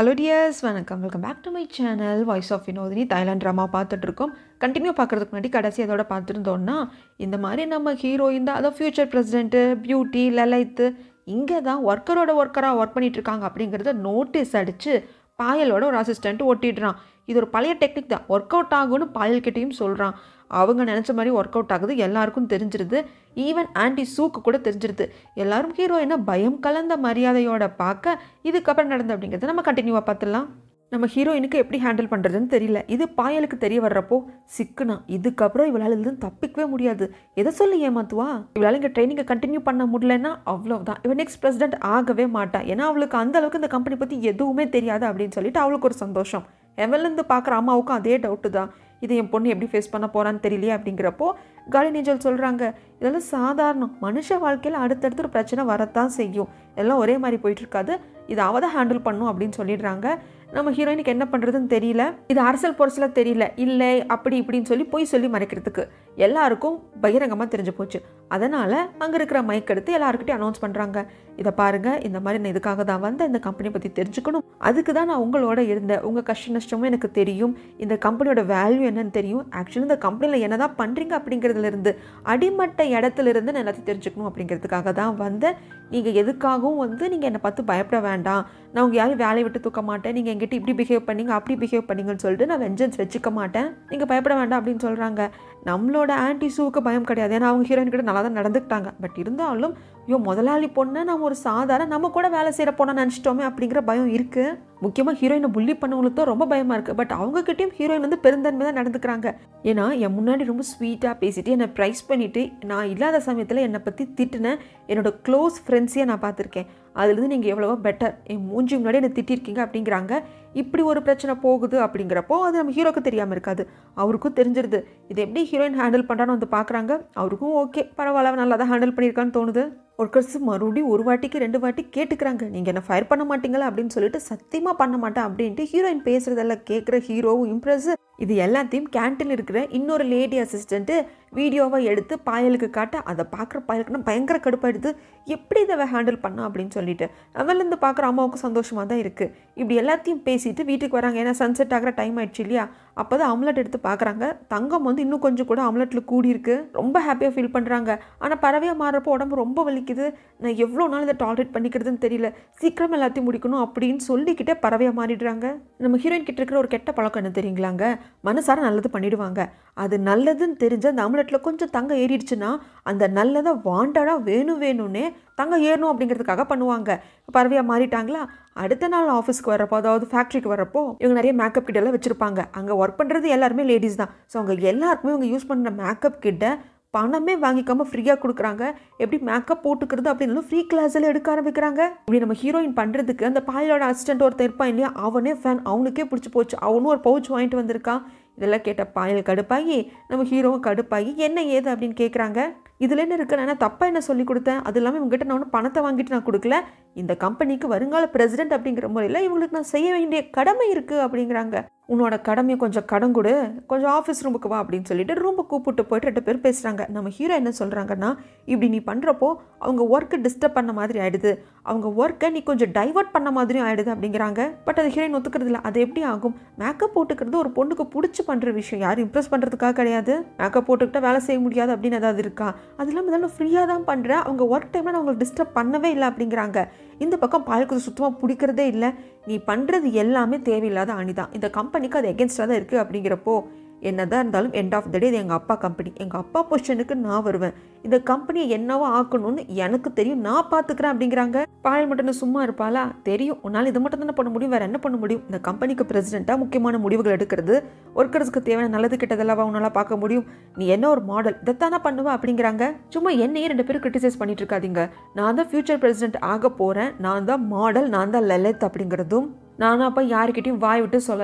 hello dears வணக்கம் welcome back to my channel voice of Vinodhini Thailand drama பார்த்துட்ருக்கோம் continue பார்க்குறதுக்கு முன்னாடி கடைசி அதோட பார்த்துருந்தோன்னா இந்த மாதிரி நம்ம ஹீரோயின் தான் அதாவது ஃப்யூச்சர் பிரசிடென்ட்டு பியூட்டி லலைத்து இங்கே தான் ஒர்க்கரோட ஒர்க்கராக ஒர்க் பண்ணிட்டு இருக்காங்க அப்படிங்கிறத நோட்டீஸ் அடித்து பாயலோட ஒரு அசிஸ்டண்ட் ஒட்டிடுறான் இது ஒரு பழைய டெக்னிக் தான் ஒர்க் அவுட் ஆகும்னு பாயல்கிட்டையும் சொல்கிறான் அவங்க நினச்ச மாதிரி ஒர்க் அவுட் ஆகுது எல்லாருக்கும் தெரிஞ்சிருது ஈவன் ஆன்டி சூக்கு கூட தெரிஞ்சிருது எல்லாரும் ஹீரோயினை பயம் கலந்த மரியாதையோட பார்க்க இதுக்கப்புறம் நடந்தது அப்படிங்கிறத நம்ம கண்டினியூவாக பார்த்துடலாம் நம்ம ஹீரோயினுக்கு எப்படி ஹேண்டில் பண்ணுறதுன்னு தெரியல இது பாயலுக்கு தெரிய வர்றப்போ சிக்குனா இதுக்கப்புறம் இவளால் இதுலேருந்து தப்பிக்கவே முடியாது எதை சொல்லி ஏமாத்துவா இவளால் இங்கே ட்ரைனிங்கை கண்டினியூ பண்ண முடியலன்னா அவ்வளோதான் இவன் நெக்ஸ்ட் பிரசிடென்ட் ஆகவே மாட்டான் ஏன்னா அவளுக்கு அந்த அளவுக்கு இந்த கம்பெனி பற்றி எதுவுமே தெரியாது அப்படின்னு சொல்லிட்டு அவளுக்கு ஒரு சந்தோஷம் எவன்லேருந்து பார்க்குற அம்மாவுக்கும் அதே டவுட்டு தான் இதை என் பொண்ணு எப்படி ஃபேஸ் பண்ண போகிறான்னு தெரியலையே அப்படிங்கிறப்போ காலி நேஜல் சொல்கிறாங்க இதெல்லாம் சாதாரணம் மனுஷ வாழ்க்கையில் அடுத்தடுத்து ஒரு பிரச்சனை வரத்தான் செய்யும் எல்லாம் ஒரே மாதிரி போயிட்டு இருக்காது இதை அவ தான் ஹேண்டில் பண்ணும் அப்படின்னு சொல்லிடுறாங்க நம்ம ஹீரோயினுக்கு என்ன பண்ணுறதுன்னு தெரியல இது அரசியல் பொருசில் தெரியல இல்லை அப்படி இப்படின்னு சொல்லி போய் சொல்லி மறைக்கிறதுக்கு எல்லாருக்கும் பகிரங்கமாக தெரிஞ்சு போச்சு அதனால் அங்கே இருக்கிற மைக் எடுத்து எல்லாருக்கிட்டையும் அனௌன்ஸ் பண்ணுறாங்க இதை பாருங்கள் இந்த மாதிரி நான் இதுக்காக தான் வந்தேன் இந்த கம்பெனி பற்றி தெரிஞ்சுக்கணும் அதுக்கு தான் நான் உங்களோட இருந்தேன் உங்கள் கஷ்ட நஷ்டமும் எனக்கு தெரியும் இந்த கம்பெனியோட வேல்யூ என்னன்னு தெரியும் ஆக்சுவலி இந்த கம்பெனியில் என்ன தான் பண்ணுறீங்க அப்படிங்கிறதுலேருந்து அடிமட்ட இடத்துல இருந்து நான் எல்லாத்தையும் தெரிஞ்சுக்கணும் அப்படிங்கிறதுக்காக தான் வந்தேன் நீங்கள் எதுக்காகவும் வந்து நீங்கள் என்னை பார்த்து பயப்பட வேண்டாம் நான் உங்கள் யாரையும் வேலையை விட்டு தூக்க மாட்டேன் நீங்கள் எங்கிட்ட இப்படி பிஹேவ் பண்ணீங்க அப்படி பிஹேவ் பண்ணீங்கன்னு சொல்லிட்டு நான் வெஞ்சன்ஸ் வச்சுக்க மாட்டேன் நீங்கள் பயப்பட வேண்டாம் அப்படின்னு சொல்கிறாங்க நம்மளோட ஆன்டி சூவுக்கு பயம் கிடையாது ஏன்னா அவங்க ஹீரோயின் கிட்ட நல்லா தான் நடந்துக்கிட்டாங்க பட் இருந்தாலும் ஐயோ முதலாளி பொண்ணை நம்ம ஒரு சாதாரண நம்ம கூட வேலை செய்கிற பொண்ணை நினச்சிட்டோமே அப்படிங்கிற பயம் இருக்குது முக்கியமாக ஹீரோயினை புள்ளி பண்ணவங்களுக்கு தான் ரொம்ப பயமாக இருக்குது பட் அவங்கக்கிட்டையும் ஹீரோயின் வந்து பெருந்தன்மை தான் நடந்துக்கிறாங்க ஏன்னா என் முன்னாடி ரொம்ப ஸ்வீட்டாக பேசிட்டு என்னை ப்ரைஸ் பண்ணிவிட்டு நான் இல்லாத சமயத்தில் என்னை பற்றி திட்டின என்னோட க்ளோஸ் ஃப்ரெண்ட்ஸையே நான் பார்த்துருக்கேன் அதுலேருந்து நீங்கள் எவ்வளவோ பெட்டர் என் மூஞ்சி முன்னாடி என்னை திட்டிருக்கீங்க அப்படிங்கிறாங்க இப்படி ஒரு பிரச்சனை போகுது அப்படிங்கிறப்போ அது நம்ம ஹீரோக்கு தெரியாமல் இருக்காது அவருக்கும் தெரிஞ்சிருது இது எப்படி ஹீரோயின் ஹேண்டில் பண்ணுறான்னு வந்து பார்க்குறாங்க அவருக்கும் ஓகே பரவாயில்ல நல்லா தான் ஹேண்டில் பண்ணியிருக்கான்னு தோணுது ஒர்க்கர்ஸ் மறுபடியும் ஒரு வாட்டிக்கு ரெண்டு வாட்டி கேட்டுக்கிறாங்க நீங்கள் என்ன ஃபயர் பண்ண மாட்டீங்களா அப்படின்னு சொல்லிட்டு சத்தியமாக பண்ண மாட்டேன் அப்படின்ட்டு ஹீரோயின் பேசுகிறதெல்லாம் கேட்குற ஹீரோவும் இம்ப்ரெஸ் இது எல்லாத்தையும் கேன்டீன் இருக்கிற இன்னொரு லேடி அசிஸ்டண்ட்டு வீடியோவை எடுத்து பாயலுக்கு காட்ட அதை பார்க்குற பாயலுக்குன்னா பயங்கர கடுப்பாயிடுது எப்படி இதை ஹேண்டில் பண்ணா அப்படின்னு சொல்லிட்டு அவலேருந்து பார்க்குற அம்மாவுக்கும் சந்தோஷமாக தான் இருக்குது இப்படி எல்லாத்தையும் பேசிட்டு வீட்டுக்கு வராங்க ஏன்னா சன்செட் ஆகிற டைம் ஆயிடுச்சு இல்லையா அப்போ தான் ஆம்லெட் எடுத்து பார்க்குறாங்க தங்கம் வந்து இன்னும் கொஞ்சம் கூட ஆம்லெட்டில் கூடி இருக்கு ரொம்ப ஹாப்பியாக ஃபீல் பண்ணுறாங்க ஆனால் பறவையாக மாறுறப்போ உடம்பு ரொம்ப வலிக்குது நான் எவ்வளோ நாள் இதை டாலரேட் பண்ணிக்கிறதுன்னு தெரியல சீக்கிரம் எல்லாத்தையும் முடிக்கணும் அப்படின்னு சொல்லிக்கிட்டே பறவையாக மாறிடுறாங்க நம்ம ஹீரோயின் கிட்ட இருக்கிற ஒரு கெட்ட பழக்கம் என்ன தெரியுங்களாங்க மனசார நல்லது பண்ணிடுவாங்க அது நல்லதுன்னு தெரிஞ்ச அந்த ஆம்லெட்டில் கொஞ்சம் தங்கம் ஏறிடுச்சுன்னா அந்த நல்லதை வாண்டடாக வேணும் வேணும்னே தங்கம் ஏறணும் அப்படிங்கிறதுக்காக பண்ணுவாங்க பறவையாக மாறிட்டாங்களா அடுத்த நாள் ஆஃபீஸ்க்கு வரப்போ அதாவது ஃபேக்ட்ரிக்கு வரப்போ இவங்க நிறைய மேக்கப் கிட்ட எல்லாம் வச்சுருப்பாங்க அங்கே ஒர்க் பண்ணுறது எல்லாருமே லேடிஸ் தான் ஸோ அவங்க எல்லாருக்குமே இவங்க யூஸ் பண்ணுற மேக்கப் கிட்ட பணமே வாங்கிக்காம ஃப்ரீயாக கொடுக்குறாங்க எப்படி மேக்கப் போட்டுக்கிறது அப்படின்னு ஃப்ரீ கிளாஸில் எடுக்க ஆரம்பிக்கிறாங்க இப்படி நம்ம ஹீரோயின் பண்ணுறதுக்கு அந்த பாயலோட அசிஸ்டன்ட் ஒருத்தர் இருப்பான் இல்லையா அவனே ஃபேன் அவனுக்கே பிடிச்சி போச்சு அவனும் ஒரு பவுச் வாங்கிட்டு வந்திருக்கான் இதெல்லாம் கேட்ட பாயல் கடுப்பாகி நம்ம ஹீரோவும் கடுப்பாகி என்ன ஏது அப்படின்னு கேட்குறாங்க இதில் என்ன இருக்கு நான் தப்பாக என்ன சொல்லி கொடுத்தேன் அது இல்லாமல் இவங்ககிட்ட நான் ஒன்றும் பணத்தை வாங்கிட்டு நான் கொடுக்கல இந்த கம்பெனிக்கு வருங்கால பிரசிடென்ட் அப்படிங்கிற முறையில் இவங்களுக்கு நான் செய்ய வேண்டிய கடமை இருக்குது அப்படிங்கிறாங்க உன்னோட கடமையை கொஞ்சம் கடன் கொடு கொஞ்சம் ஆஃபீஸ் ரூமுக்கு வா அப்படின்னு சொல்லிட்டு ரூமுக்கு கூப்பிட்டு போயிட்டு ரெண்டு பேர் பேசுகிறாங்க நம்ம ஹீரோ என்ன சொல்கிறாங்கன்னா இப்படி நீ பண்ணுறப்போ அவங்க ஒர்க்கை டிஸ்டர்ப் பண்ண மாதிரி ஆயிடுது அவங்க ஒர்க்கை நீ கொஞ்சம் டைவர்ட் பண்ண மாதிரியும் ஆயிடுது அப்படிங்கிறாங்க பட் அது ஹீரோயின் ஒத்துக்கிறது இல்லை அது எப்படி ஆகும் மேக்கப் போட்டுக்கிறது ஒரு பொண்ணுக்கு பிடிச்சி பண்ணுற விஷயம் யாரும் இம்ப்ரெஸ் பண்ணுறதுக்காக கிடையாது மேக்கப் போட்டுக்கிட்டால் வேலை செய்ய முடியாது அப்படின்னு ஏதாவது இருக்கா அது இல்லாமல் இதெல்லாம் ஃப்ரீயாக தான் பண்ணுறேன் அவங்க ஒர்க் டைமில் நான் அவங்களுக்கு டிஸ்டர்ப் பண்ணவே இல்லை அப்படிங்கிறாங்க இந்த பக்கம் பாலுக்கு சுத்தமாக பிடிக்கிறதே இல்லை நீ பண்ணுறது எல்லாமே தேவையில்லாத அணி தான் இந்த கம்பெனிக்கு அது எகென்ஸ்டாக தான் இருக்குது அப்படிங்கிறப்போ என்னதான் இருந்தாலும் எண்ட் ஆஃப் த டே இது எங்கள் அப்பா கம்பெனி எங்கள் அப்பா பொசிஷனுக்கு நான் வருவேன் இந்த கம்பெனியை என்னவோ ஆக்கணும்னு எனக்கு தெரியும் நான் பார்த்துக்கிறேன் அப்படிங்கிறாங்க பாயல் மட்டும் சும்மா இருப்பாளா தெரியும் உன்னால் இது மட்டும் தானே பண்ண முடியும் வேறு என்ன பண்ண முடியும் இந்த கம்பெனிக்கு பிரசிடெண்ட்டாக முக்கியமான முடிவுகள் எடுக்கிறது ஒர்க்கர்ஸ்க்கு தேவையான நல்லது கெட்டதெல்லாம் உன்னால் பார்க்க முடியும் நீ என்ன ஒரு மாடல் இதைத்தானே பண்ணுவ அப்படிங்கிறாங்க சும்மா என்னையே ரெண்டு பேரும் கிரிட்டிசைஸ் பண்ணிட்டு இருக்காதீங்க நான் தான் ஃபியூச்சர் பிரசிடென்ட் ஆக போகிறேன் நான் தான் மாடல் நான் தான் லலித் அப்படிங்கிறதும் நானும் அப்போ யாருக்கிட்டையும் வாய் விட்டு சொல்லலை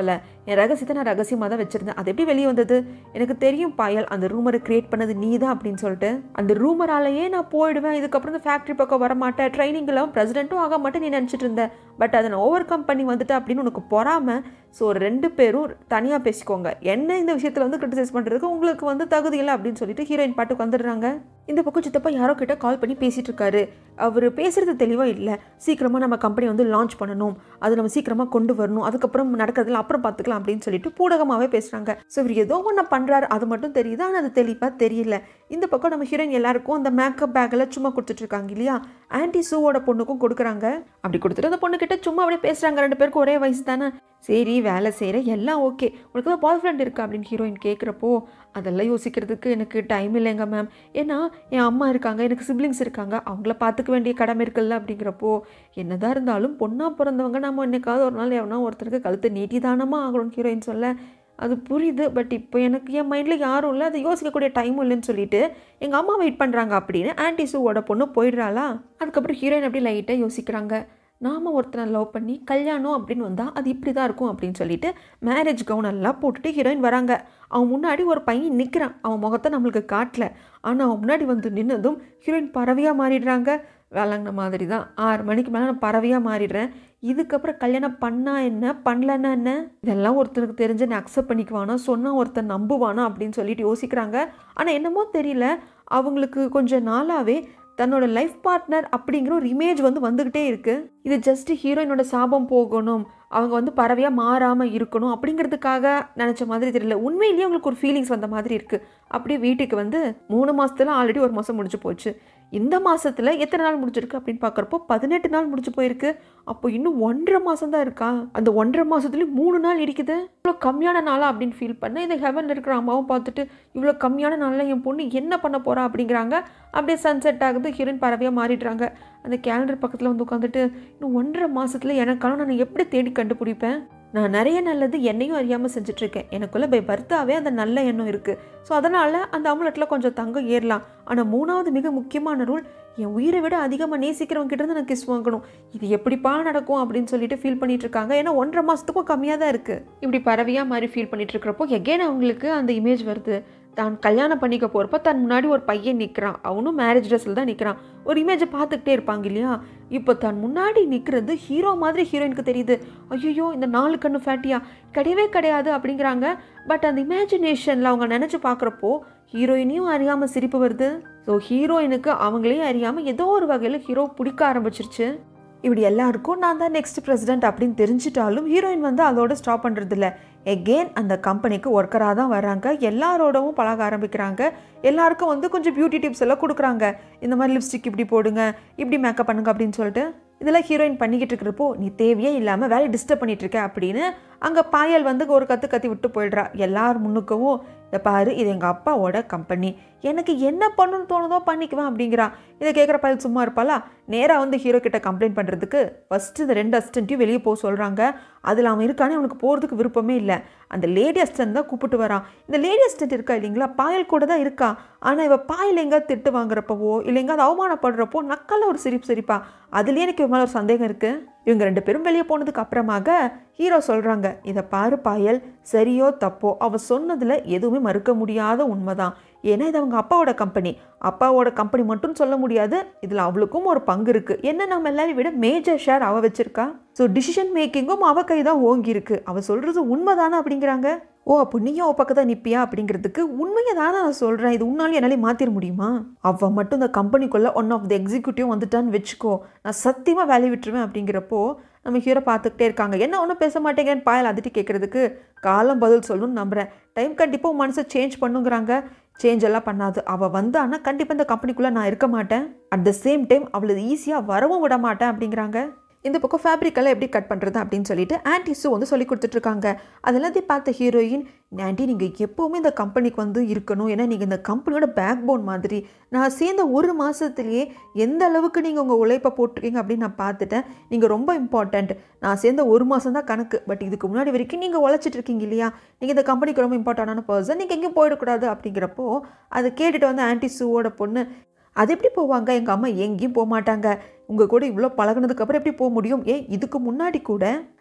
என் ரகசியத்தை நான் ரகசியமாக தான் வச்சுருந்தேன் அது எப்படி வெளியே வந்தது எனக்கு தெரியும் பாயல் அந்த ரூமரை கிரியேட் பண்ணது நீ தான் அப்படின்னு சொல்லிட்டு அந்த ரூமராலேயே நான் போயிடுவேன் இதுக்கப்புறம் இந்த ஃபேக்ட்ரி பக்கம் வர மாட்டேன் ட்ரைனிங்கில் பிரசிடென்ட்டும் ஆக மாட்டேன் நீ நினச்சிட்டு இருந்த பட் அதை நான் ஓவர் கம் பண்ணி வந்துட்டேன் அப்படின்னு உனக்கு பொறாம ஸோ ரெண்டு பேரும் தனியாக பேசிக்கோங்க என்ன இந்த விஷயத்தில் வந்து கிரிட்டிசைஸ் பண்ணுறதுக்கு உங்களுக்கு வந்து தகுதி இல்லை அப்படின்னு சொல்லிட்டு ஹீரோயின் பாட்டுக்கு வந்துடுறாங்க இந்த பக்கம் சித்தப்பா யாரோ கிட்ட கால் பண்ணி பேசிட்டு இருக்காரு அவர் பேசுறது தெளிவாக இல்லை சீக்கிரமாக நம்ம கம்பெனி வந்து லான்ச் பண்ணணும் அது நம்ம சீக்கிரமாக கொண்டு வரணும் அதுக்கப்புறம் நடக்கிறதுல அப்புறம் பார்த்துக்கலாம் அப்படின்னு சொல்லிட்டு பூடகமாகவே பேசுகிறாங்க ஸோ இவர் ஏதோ ஒன்று பண்ணுறாரு அது மட்டும் தெரியுது ஆனால் அது தெளிவாக தெரியல இந்த பக்கம் நம்ம ஹீரோயின் எல்லாருக்கும் அந்த மேக்கப் பேக்கில் சும்மா கொடுத்துட்ருக்காங்க இல்லையா ஆன்டி சூவோட பொண்ணுக்கும் கொடுக்குறாங்க அப்படி கொடுத்துட்டு அந்த பொண்ணுக்கிட்ட சும்மா அப்படியே பேசுகிறாங்க ரெண்டு பேருக்கும் ஒரே வயசு தானே சரி வேலை செய்கிற எல்லாம் ஓகே உனக்கு தான் பாய் ஃப்ரெண்ட் இருக்கா அப்படின்னு ஹீரோயின் கேட்குறப்போ அதெல்லாம் யோசிக்கிறதுக்கு எனக்கு டைம் இல்லைங்க மேம் ஏன்னா என் அம்மா இருக்காங்க எனக்கு சிப்ளிங்ஸ் இருக்காங்க அவங்கள பார்த்துக்க வேண்டிய கடமை இருக்குல்ல அப்படிங்கிறப்போ என்னதான் இருந்தாலும் பொண்ணாக பிறந்தவங்க நம்ம என்னைக்காவது ஒரு நாள் எவனா ஒருத்தருக்கு கழுத்தை நீட்டி தானமாக ஆகணும்னு ஹீரோயின் சொல்ல அது புரியுது பட் இப்போ எனக்கு என் மைண்டில் யாரும் இல்லை அதை யோசிக்கக்கூடிய டைமும் இல்லைன்னு சொல்லிட்டு எங்கள் அம்மா வெயிட் பண்ணுறாங்க அப்படின்னு ஆன்டி சூவோட பொண்ணு போயிடுறாளா அதுக்கப்புறம் ஹீரோயின் அப்படி லைட்டாக யோசிக்கிறாங்க நாம் ஒருத்தனை லவ் பண்ணி கல்யாணம் அப்படின்னு வந்தால் அது இப்படி தான் இருக்கும் அப்படின்னு சொல்லிட்டு மேரேஜ் கவுன் எல்லாம் போட்டுட்டு ஹீரோயின் வராங்க அவன் முன்னாடி ஒரு பையன் நிற்கிறான் அவன் முகத்தை நம்மளுக்கு காட்டல ஆனால் அவன் முன்னாடி வந்து நின்னதும் ஹீரோயின் பறவையாக மாறிடுறாங்க வேளாங்கின மாதிரி தான் ஆறு மணிக்கு மேலே நான் பறவையாக மாறிடுறேன் இதுக்கப்புறம் கல்யாணம் பண்ணா என்ன பண்ணலன்னா என்ன இதெல்லாம் ஒருத்தனுக்கு தெரிஞ்சு நான் அக்செப்ட் பண்ணிக்குவானா சொன்னால் ஒருத்தன் நம்புவானா அப்படின்னு சொல்லிட்டு யோசிக்கிறாங்க ஆனால் என்னமோ தெரியல அவங்களுக்கு கொஞ்ச நாளாகவே தன்னோட லைஃப் பார்ட்னர் அப்படிங்கிற ஒரு இமேஜ் வந்து வந்துக்கிட்டே இருக்குது இது ஜஸ்ட் ஹீரோயினோட சாபம் போகணும் அவங்க வந்து பறவையாக மாறாமல் இருக்கணும் அப்படிங்கிறதுக்காக நினச்ச மாதிரி தெரியல உண்மையிலேயே அவங்களுக்கு ஒரு ஃபீலிங்ஸ் வந்த மாதிரி இருக்குது அப்படியே வீட்டுக்கு வந்து மூணு மாதத்துல ஆல்ரெடி ஒரு மாதம் முடிஞ்சு போச்சு இந்த மாதத்தில் எத்தனை நாள் முடிஞ்சிருக்கு அப்படின்னு பார்க்குறப்போ பதினெட்டு நாள் முடிஞ்சு போயிருக்கு அப்போ இன்னும் ஒன்றரை மாதம் தான் இருக்கா அந்த ஒன்றரை மாதத்துலேயும் மூணு நாள் இருக்குது இவ்வளோ கம்மியான நாளா அப்படின்னு ஃபீல் பண்ண இந்த ஹெவனில் இருக்கிற அம்மாவும் பார்த்துட்டு இவ்வளோ கம்மியான நாளில் என் பொண்ணு என்ன பண்ண போகிறா அப்படிங்கிறாங்க அப்படியே சன்செட் ஆகுது ஹீரோயின் பறவையாக மாறிடுறாங்க அந்த கேலண்டர் பக்கத்தில் வந்து உட்காந்துட்டு இன்னும் ஒன்றரை மாதத்தில் எனக்கான நான் எப்படி தேடி கண்டுபிடிப்பேன் நான் நிறைய நல்லது என்னையும் அறியாமல் செஞ்சுட்ருக்கேன் எனக்குள்ளே பை பர்த்தாவே அந்த நல்ல எண்ணம் இருக்குது ஸோ அதனால் அந்த அமுலெட்டில் கொஞ்சம் தங்கம் ஏறலாம் ஆனால் மூணாவது மிக முக்கியமான ரூல் என் உயிரை விட அதிகமாக நேசிக்கிறவங்க கிட்ட இருந்து நான் கிஸ் வாங்கணும் இது எப்படிப்பா நடக்கும் அப்படின்னு சொல்லிட்டு ஃபீல் பண்ணிட்டு இருக்காங்க ஏன்னா ஒன்றரை மாதத்துக்கும் கம்மியாக தான் இருக்குது இப்படி பறவையாக மாதிரி ஃபீல் பண்ணிட்டு இருக்கிறப்போ எகேன் அவங்களுக்கு அந்த இமேஜ் வருது தான் கல்யாணம் பண்ணிக்க போகிறப்ப தன் முன்னாடி ஒரு பையன் நிற்கிறான் அவனும் மேரேஜ் ட்ரெஸ்ஸில் தான் நிற்கிறான் ஒரு இமேஜை பார்த்துக்கிட்டே இருப்பாங்க இல்லையா இப்போ தன் முன்னாடி நிற்கிறது ஹீரோ மாதிரி ஹீரோயினுக்கு தெரியுது ஐயோ இந்த நாலு கண்ணு ஃபேட்டியா கிடையவே கிடையாது அப்படிங்கிறாங்க பட் அந்த இமேஜினேஷனில் அவங்க நினச்சி பார்க்குறப்போ ஹீரோயினையும் அறியாமல் சிரிப்பு வருது ஸோ ஹீரோயினுக்கு அவங்களையும் அறியாமல் ஏதோ ஒரு வகையில் ஹீரோ பிடிக்க ஆரம்பிச்சிருச்சு இப்படி எல்லாருக்கும் நான் தான் நெக்ஸ்ட் பிரசிடென்ட் அப்படின்னு தெரிஞ்சிட்டாலும் ஹீரோயின் வந்து அதோட ஸ்டாப் பண்ணுறதில்ல எகெயின் அந்த கம்பெனிக்கு ஒர்க்கராக தான் வராங்க எல்லாரோடவும் பழக ஆரம்பிக்கிறாங்க எல்லாருக்கும் வந்து கொஞ்சம் பியூட்டி டிப்ஸ் எல்லாம் கொடுக்குறாங்க இந்த மாதிரி லிப்ஸ்டிக் இப்படி போடுங்க இப்படி மேக்கப் பண்ணுங்க அப்படின்னு சொல்லிட்டு இதெல்லாம் ஹீரோயின் பண்ணிக்கிட்டு இருக்கிறப்போ நீ தேவையே இல்லாமல் வேலையை டிஸ்டர்ப் பண்ணிட்டு இருக்க அப்படின்னு அங்கே பாயல் வந்து ஒரு கற்று கத்தி விட்டு போயிடுறா எல்லார் முன்னுக்கவும் இதை பாரு இது எங்கள் அப்பாவோட கம்பெனி எனக்கு என்ன பண்ணணும்னு தோணுதோ பண்ணிக்குவேன் அப்படிங்கிறா இதை கேட்குற பாயல் சும்மா இருப்பாளா நேராக வந்து ஹீரோ கிட்ட கம்ப்ளைண்ட் பண்ணுறதுக்கு ஃபஸ்ட்டு இந்த ரெண்டு அசிஸ்டண்ட்டையும் வெளியே போக சொல்கிறாங்க அதில் அவன் இருக்கானே அவனுக்கு போகிறதுக்கு விருப்பமே இல்லை அந்த லேடி அசிஸ்டன்ட் தான் கூப்பிட்டு வரான் இந்த லேடி அசிஸ்டன்ட் இருக்கா இல்லைங்களா பாயல் கூட தான் இருக்கா ஆனால் இவ பாயல் எங்கே திட்டு வாங்குறப்பவோ இல்லை எங்காவது அவமானப்படுறப்போ நக்கல்ல ஒரு சிரிப்பு சிரிப்பா அதுலேயே எனக்கு இவங்க மேலே ஒரு சந்தேகம் இருக்குது இவங்க ரெண்டு பேரும் வெளியே போனதுக்கு அப்புறமாக ஹீரோ சொல்கிறாங்க இதை பாரு பாயல் சரியோ தப்போ அவ சொன்னதில் எதுவுமே மறுக்க முடியாத உண்மைதான் ஏன்னா இது அவங்க அப்பாவோட கம்பெனி அப்பாவோட கம்பெனி மட்டும் சொல்ல முடியாது இதில் அவளுக்கும் ஒரு பங்கு இருக்குது என்ன நம்ம எல்லாரையும் விட மேஜர் ஷேர் அவள் வச்சிருக்கா ஸோ டிசிஷன் மேக்கிங்கும் அவ கை தான் ஓங்கி இருக்கு அவள் சொல்கிறது உண்மைதானே அப்படிங்கிறாங்க ஓ அப்போ நீயும் அவ பக்கம் தான் நிற்பியா அப்படிங்கிறதுக்கு உண்மையை தானே நான் சொல்கிறேன் இது உன்னாலும் என்னாலே மாற்றிட முடியுமா அவள் மட்டும் இந்த கம்பெனிக்குள்ளே ஒன் ஆஃப் த எக்ஸிக்யூட்டிவ் வந்துட்டான்னு வச்சுக்கோ நான் சத்தியமாக வேலையை விட்டுருவேன் அப்படிங்கிறப்போ நம்ம ஹீரோ பார்த்துக்கிட்டே இருக்காங்க என்ன ஒன்றும் பேச மாட்டேங்கன்னு பாயல் அதிட்டி கேட்குறதுக்கு காலம் பதில் சொல்லணும்னு நம்புகிறேன் டைம் கண்டிப்பாக உன் மனசை சேஞ்ச் பண்ணுங்கிறாங்க சேஞ்ச் எல்லாம் பண்ணாது அவள் வந்தான்னா கண்டிப்பாக இந்த கம்பெனிக்குள்ளே நான் இருக்க மாட்டேன் அட் த சேம் டைம் அவளை ஈஸியாக வரவும் விட மாட்டேன் அப்படிங்கிறாங்க இந்த பக்கம் ஃபேப்ரிக்கெல்லாம் எப்படி கட் பண்ணுறது அப்படின்னு சொல்லிட்டு ஆன்டிஸு வந்து சொல்லி கொடுத்துட்ருக்காங்க அதெல்லாத்தையும் பார்த்த ஹீரோயின் ஆன்டி நீங்கள் எப்போவுமே இந்த கம்பெனிக்கு வந்து இருக்கணும் ஏன்னா நீங்கள் இந்த கம்பெனியோட பேக் போன் மாதிரி நான் சேர்ந்த ஒரு மாதத்துலேயே எந்த அளவுக்கு நீங்கள் உங்கள் உழைப்பை போட்டிருக்கீங்க அப்படின்னு நான் பார்த்துட்டேன் நீங்கள் ரொம்ப இம்பார்ட்டண்ட் நான் சேர்ந்த ஒரு மாதம் தான் கணக்கு பட் இதுக்கு முன்னாடி வரைக்கும் நீங்கள் உழைச்சிட்டு இருக்கீங்க இல்லையா நீங்கள் இந்த கம்பெனிக்கு ரொம்ப இம்பார்ட்டண்டான பர்சன் நீங்கள் எங்கேயும் போயிடக்கூடாது அப்படிங்கிறப்போ அதை கேட்டுட்டு வந்து ஆன்டி சூவோட பொண்ணு அது எப்படி போவாங்க எங்கள் அம்மா எங்கேயும் போக மாட்டாங்க உங்கள் கூட இவ்வளோ பழகுனதுக்கப்புறம் எப்படி போக முடியும் ஏன் இதுக்கு முன்னாடி கூட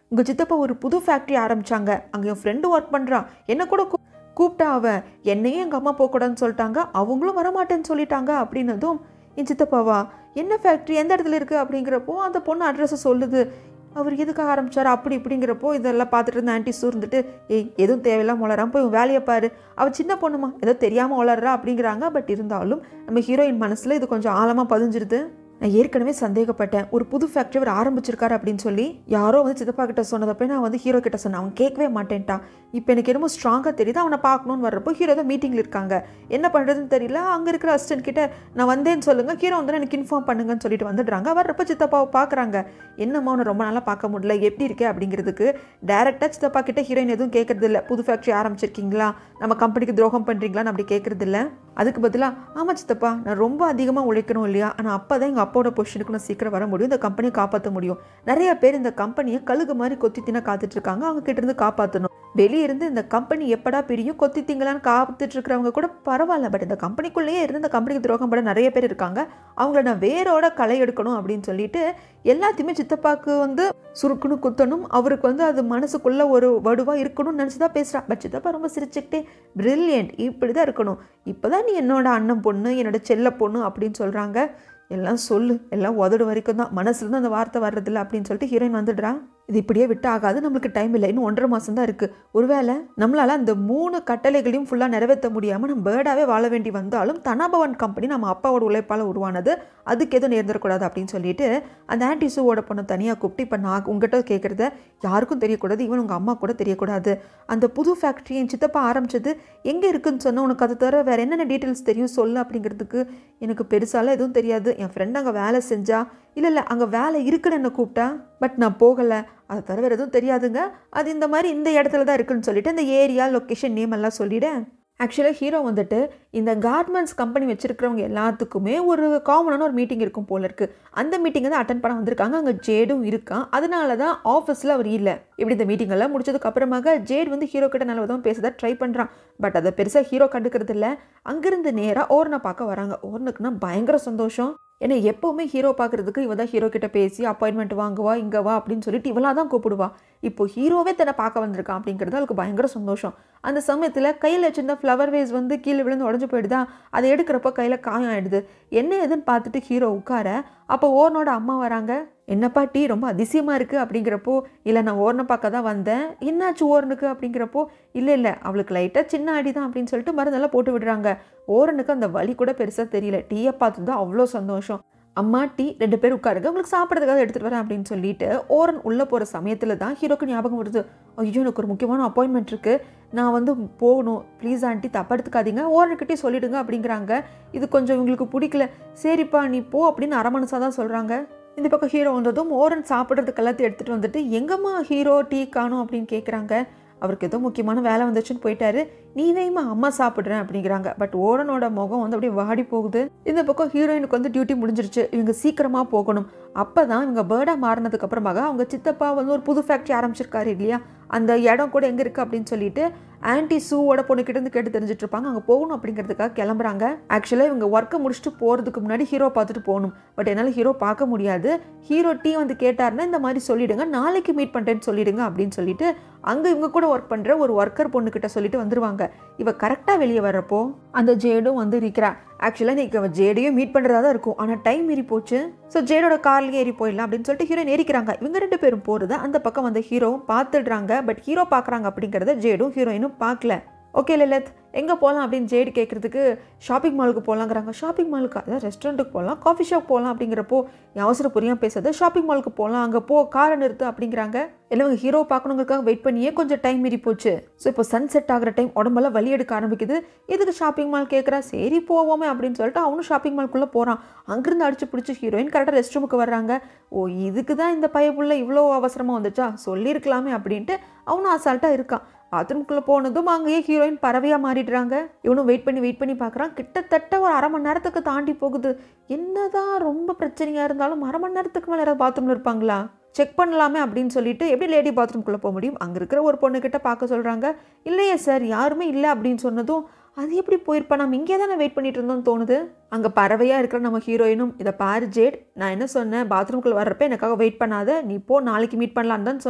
உங்கள் சித்தப்பா ஒரு புது ஃபேக்ட்ரி ஆரம்பிச்சாங்க அங்கே என் ஃப்ரெண்டு ஒர்க் பண்ணுறான் என்ன கூட கூ- கூப்பிட்டா அவ என்னையும் எங்கள் அம்மா போகக்கூடாதுன்னு சொல்லிட்டாங்க அவங்களும் வரமாட்டேன்னு சொல்லிட்டாங்க அப்படின்னதும் என் சித்தப்பாவா என்ன ஃபேக்ட்ரி எந்த இடத்துல இருக்குது அப்படிங்கிறப்போ அந்த பொண்ணு அட்ரஸை சொல்லுது அவர் எதுக்காக ஆரம்பிச்சார் அப்படி இப்படிங்கிறப்போ இதெல்லாம் பார்த்துட்டு இருந்த ஆன்ட்டி சூர்ந்துட்டு ஏய் எதுவும் தேவையில்லாம வளராம போய் உன் வேலையை பாரு அவள் சின்ன பொண்ணுமா ஏதோ தெரியாமல் வளர்றா அப்படிங்கிறாங்க பட் இருந்தாலும் நம்ம ஹீரோயின் மனசில் இது கொஞ்சம் ஆழமாக பதிஞ்சிருது நான் ஏற்கனவே சந்தேகப்பட்டேன் ஒரு புது ஃபேக்ட்ரி அவர் ஆரம்பிச்சிருக்காரு அப்படின்னு சொல்லி யாரோ வந்து சித்தப்பா கிட்ட சொன்னதப்ப நான் வந்து ஹீரோ கிட்ட சொன்னேன் அவன் கேட்கவே மாட்டேன்ட்டான் இப்போ எனக்கு என்னமோ ஸ்ட்ராங்காக தெரியுது அவனை பார்க்கணுன்னு வர்றப்போ ஹீரோ தான் மீட்டிங்கில் இருக்காங்க என்ன பண்ணுறதுன்னு தெரியல அங்கே இருக்கிற அசிஸ்டன்ட் கிட்ட நான் வந்தேன்னு சொல்லுங்க ஹீரோ வந்து எனக்கு இன்ஃபார்ம் பண்ணுங்கன்னு சொல்லிட்டு வந்துடுறாங்க வர்றப்ப சித்தப்பாவை பார்க்குறாங்க என்னம்மா அவனை ரொம்ப நாளாக பார்க்க முடியல எப்படி இருக்கே அப்படிங்கிறதுக்கு டேரெக்டாக சித்தப்பா கிட்ட ஹீரோயின் எதுவும் கேட்கறது இல்ல புது ஃபேக்ட்ரி ஆரம்பிச்சிருக்கீங்களா நம்ம கம்பெனிக்கு துரோகம் பண்ணுறீங்களான்னு அப்படி கேட்கறது இல்ல அதுக்கு பதிலாக ஆமாம் சித்தப்பா நான் ரொம்ப அதிகமாக உழைக்கணும் இல்லையா ஆனால் அப்போ தான் எங்கள் அப்பாவோட பொசிஷனுக்கு நான் சீக்கிரம் வர முடியும் இந்த கம்பெனியை காப்பாற்ற முடியும் நிறைய பேர் இந்த கம்பெனியை கழுகு மாதிரி கொத்தி தின காத்துட்டு இருக்காங்க அவங்க கிட்ட இருந்து காப்பாற்றணும் வெளியே இருந்து இந்த கம்பெனி எப்படா பிரியும் கொத்தி திங்களான்னு காத்துட்டு இருக்கிறவங்க கூட பரவாயில்ல பட் இந்த கம்பெனிக்குள்ளேயே இருந்து இந்த கம்பெனிக்கு துரோகம் பட நிறைய பேர் இருக்காங்க அவங்கள நான் வேரோட களை எடுக்கணும் அப்படின்னு சொல்லிட்டு எல்லாத்தையுமே சித்தப்பாக்கு வந்து சுருக்குன்னு குத்தணும் அவருக்கு வந்து அது மனசுக்குள்ள ஒரு வடுவாக இருக்கணும்னு நினச்சி தான் பேசுகிறா பட் சித்தப்பா ரொம்ப சிரிச்சுக்கிட்டே பிரில்லியன்ட் இப்படி தான் இருக்கணும் இப்போ தான் நீ என்னோட அண்ணன் பொண்ணு என்னோட செல்ல பொண்ணு அப்படின்னு சொல்கிறாங்க எல்லாம் சொல்லு எல்லாம் உதடு வரைக்கும் தான் மனசுலேருந்து அந்த வார்த்தை வர்றதில்ல அப்படின்னு சொல்லிட்டு ஹீரோயின் வந்துடுறா இது இப்படியே விட்டு ஆகாது நம்மளுக்கு டைம் இல்லை இன்னும் ஒன்றரை மாதம் தான் இருக்குது ஒருவேளை நம்மளால் அந்த மூணு கட்டளைகளையும் ஃபுல்லாக நிறைவேற்ற முடியாமல் நம்ம பேர்டாகவே வாழ வேண்டி வந்தாலும் தனாபவன் கம்பெனி நம்ம அப்பாவோட உழைப்பால் உருவானது அதுக்கு எதுவும் நேர்ந்துடக்கூடாது அப்படின்னு சொல்லிட்டு அந்த ஆன்டி சூவோட பொண்ணை தனியாக கூப்பிட்டு இப்போ நான் உங்ககிட்ட கேட்குறத யாருக்கும் தெரியக்கூடாது ஈவன் உங்கள் அம்மா கூட தெரியக்கூடாது அந்த புது ஃபேக்ட்ரி என் சித்தப்பா ஆரம்பிச்சது எங்கே இருக்குன்னு சொன்னால் உனக்கு அதை தவிர வேறு என்னென்ன டீட்டெயில்ஸ் தெரியும் சொல்லு அப்படிங்கிறதுக்கு எனக்கு பெருசாலாம் எதுவும் தெரியாது என் ஃப்ரெண்ட் அங்கே வேலை செஞ்சா இல்லை இல்லை அங்கே வேலை இருக்குன்னு என்ன கூப்பிட்டா பட் நான் போகலை அதை தவிர வேறு எதுவும் தெரியாதுங்க அது இந்த மாதிரி இந்த இடத்துல தான் இருக்குன்னு சொல்லிட்டு இந்த ஏரியா லொக்கேஷன் நேம் எல்லாம் சொல்லிவிட்டேன் ஆக்சுவலாக ஹீரோ வந்துட்டு இந்த கார்மெண்ட்ஸ் கம்பெனி வச்சுருக்கிறவங்க எல்லாத்துக்குமே ஒரு காமனான ஒரு மீட்டிங் இருக்கும் போல இருக்குது அந்த மீட்டிங்கை தான் அட்டன் பண்ண வந்திருக்காங்க அங்கே ஜேடும் இருக்கான் அதனால தான் ஆஃபீஸில் அவர் இல்லை இப்படி இந்த மீட்டிங் எல்லாம் முடிச்சதுக்கு அப்புறமாக ஜேட் வந்து ஹீரோ கிட்ட நல்ல விதமாக பேச ட்ரை பண்ணுறான் பட் அதை பெருசாக ஹீரோ கண்டுக்கிறது இல்லை அங்கேருந்து நேராக ஓர்னை பார்க்க வராங்க ஓர்னுக்குன்னா பயங்கர சந்தோஷம் ஏன்னா எப்போவுமே ஹீரோ பார்க்குறதுக்கு இவ தான் ஹீரோ கிட்ட பேசி அப்பாயின்மெண்ட் வாங்குவா இங்கே வா அப்படின்னு சொல்லிட்டு இவளாக தான் கூப்பிடுவா இப்போ ஹீரோவே தன்னை பார்க்க வந்திருக்கான் அப்படிங்கிறது அவளுக்கு பயங்கர சந்தோஷம் அந்த சமயத்தில் கையில் வச்சிருந்த ஃப்ளவர் வேஸ் வந்து கீழே விழுந்து உடஞ்சு போயிடுதா அதை எடுக்கிறப்போ கையில் காயம் ஆயிடுது என்ன ஏதுன்னு பார்த்துட்டு ஹீரோ உட்கார அப்போ ஓர்னோட அம்மா வராங்க என்னப்பா டீ ரொம்ப அதிசயமாக இருக்குது அப்படிங்கிறப்போ இல்லை நான் ஓர்னை பார்க்க தான் வந்தேன் என்னாச்சு ஓர்னுக்கு அப்படிங்கிறப்போ இல்லை இல்லை அவளுக்கு லைட்டாக சின்ன அடி தான் அப்படின்னு சொல்லிட்டு மருந்தெல்லாம் போட்டு விடுறாங்க ஓரனுக்கு அந்த வலி கூட பெருசாக தெரியல டீயை பார்த்து தான் அவ்வளோ சந்தோஷம் அம்மா டீ ரெண்டு பேர் உட்காருங்க உங்களுக்கு சாப்பிட்றதுக்காக எடுத்துகிட்டு வரேன் அப்படின்னு சொல்லிட்டு ஓரன் உள்ளே போகிற சமயத்தில் தான் ஹீரோக்கு ஞாபகம் வருது ஐயோ எனக்கு ஒரு முக்கியமான அப்பாயின்மெண்ட் இருக்குது நான் வந்து போகணும் ப்ளீஸ் ஆண்டி தப்பா எடுத்துக்காதீங்க ஓரன்கிட்டே சொல்லிடுங்க அப்படிங்கிறாங்க இது கொஞ்சம் இவங்களுக்கு பிடிக்கல சரிப்பா நீ போ அப்படின்னு அரமனசாக தான் சொல்கிறாங்க இந்த பக்கம் ஹீரோ வந்ததும் ஓரன் சாப்பிட்றதுக்கு எல்லாத்தையும் எடுத்துகிட்டு வந்துட்டு எங்கம்மா ஹீரோ டீ காணும் அப்படின்னு கேட்குறாங்க அவருக்கு ஏதோ முக்கியமான வேலை வந்துச்சுன்னு போயிட்டாரு நீ வேமா அம்மா சாப்பிட்றேன் அப்படிங்கிறாங்க பட் ஓரனோட முகம் வந்து அப்படியே வாடி போகுது இந்த பக்கம் ஹீரோயினுக்கு வந்து டியூட்டி முடிஞ்சிருச்சு இவங்க சீக்கிரமாக போகணும் அப்போ தான் இவங்க பேர்டாக மாறினதுக்கு அப்புறமாக அவங்க சித்தப்பா வந்து ஒரு புது ஃபேக்ட்ரி ஆரம்பிச்சிருக்காரு இல்லையா அந்த இடம் கூட எங்கே இருக்குது அப்படின்னு சொல்லிட்டு ஆன்டி சூவோட பொண்ணுக்கிட்ட இருந்து கேட்டு தெரிஞ்சுட்டு இருப்பாங்க அங்கே போகணும் அப்படிங்கிறதுக்காக கிளம்புறாங்க ஆக்சுவலாக இவங்க ஒர்க்கை முடிச்சுட்டு போகிறதுக்கு முன்னாடி ஹீரோ பார்த்துட்டு போகணும் பட் என்னால் ஹீரோ பார்க்க முடியாது ஹீரோ டீ வந்து கேட்டாருன்னா இந்த மாதிரி சொல்லிடுங்க நாளைக்கு மீட் பண்ணுறேன்னு சொல்லிடுங்க அப்படின்னு சொல்லிட்டு அங்கே இவங்க கூட ஒர்க் பண்ணுற ஒரு ஒர்க்கர் பொண்ணுக்கிட்ட சொல்லிட்டு வந்துருவாங்க இவ கரெக்டாக வெளியே வர்றப்போ அந்த ஜேடும் வந்து இருக்கிறா ஆக்சுவலாக நீக்கு அவன் ஜேடையும் மீட் பண்ணுறதா தான் இருக்கும் ஆனால் டைம் மீறி போச்சு ஸோ ஜேடோட கார்லேயே ஏறி போயிடலாம் அப்படின்னு சொல்லிட்டு ஹீரோயின் ஏறிக்கிறாங்க இவங்க ரெண்டு பேரும் போகிறத அந்த பக்கம் வந்த ஹீரோவும் பார்த்துடுறாங்க பட் ஹீரோ பார்க்குறாங்க அப்படிங்கிறத ஜேடும் ஹீரோயினும் பார்க்கல ஓகே லலித் எங்கே போகலாம் அப்படின்னு ஜேடு கேட்குறதுக்கு ஷாப்பிங் மாலுக்கு போகலாங்கிறாங்க ஷாப்பிங் மாலுக்கு அதாவது ரெஸ்டாரண்ட்டுக்கு போகலாம் காஃபி ஷாப் போகலாம் அப்படிங்கிறப்போ என் அவசர புரியாமல் பேசுறது ஷாப்பிங் மாலுக்கு போகலாம் அங்கே போ காரை நிறுத்து அப்படிங்கிறாங்க எல்லாம் இவங்க ஹீரோ பார்க்கணுங்கிறதுக்காக வெயிட் பண்ணியே கொஞ்சம் டைம் மீறி போச்சு ஸோ இப்போ சன் செட் ஆகிற டைம் உடம்பெல்லாம் வலி எடுக்க ஆரம்பிக்குது எதுக்கு ஷாப்பிங் மால் கேட்குறா சரி போவோமே அப்படின்னு சொல்லிட்டு அவனும் ஷாப்பிங் மால்குள்ளே போகிறான் அங்கேருந்து அடிச்சு பிடிச்சி ஹீரோயின் கரெக்டாக ரெஸ்ட் ரூமுக்கு வர்றாங்க ஓ இதுக்கு தான் இந்த பையப்புள்ள இவ்வளோ அவசரமாக வந்துச்சா சொல்லியிருக்கலாமே அப்படின்ட்டு அவனும் அசால்ட்டாக இருக்கான் பாத்ரூம்குள்ளே போனதும் அங்கேயே ஹீரோயின் பறவையாக மாறிடுறாங்க இவனும் வெயிட் பண்ணி வெயிட் பண்ணி பார்க்குறான் கிட்டத்தட்ட ஒரு அரை மணி நேரத்துக்கு தாண்டி போகுது என்னதான் ரொம்ப பிரச்சனையாக இருந்தாலும் அரை மணி நேரத்துக்கு மேலே யாராவது பாத்ரூமில் இருப்பாங்களா செக் பண்ணலாமே அப்படின்னு சொல்லிட்டு எப்படி லேடி பாத்ரூம்குள்ளே போக முடியும் அங்கே இருக்கிற ஒரு பொண்ணுக்கிட்ட பார்க்க சொல்கிறாங்க இல்லையே சார் யாருமே இல்லை அப்படின்னு சொன்னதும் அது எப்படி போயிருப்பா நம்ம இங்கே தானே வெயிட் பண்ணிட்டு இருந்தோம்னு தோணுது அங்கே பறவையாக இருக்கிற நம்ம ஹீரோயினும் இதை பாரு ஜேட் நான் என்ன சொன்னேன் பாத்ரூம்குள்ளே வர்றப்ப எனக்காக வெயிட் பண்ணாத நீ போ நாளைக்கு மீட் பண்ணலான்னு தான் சொன்னேன்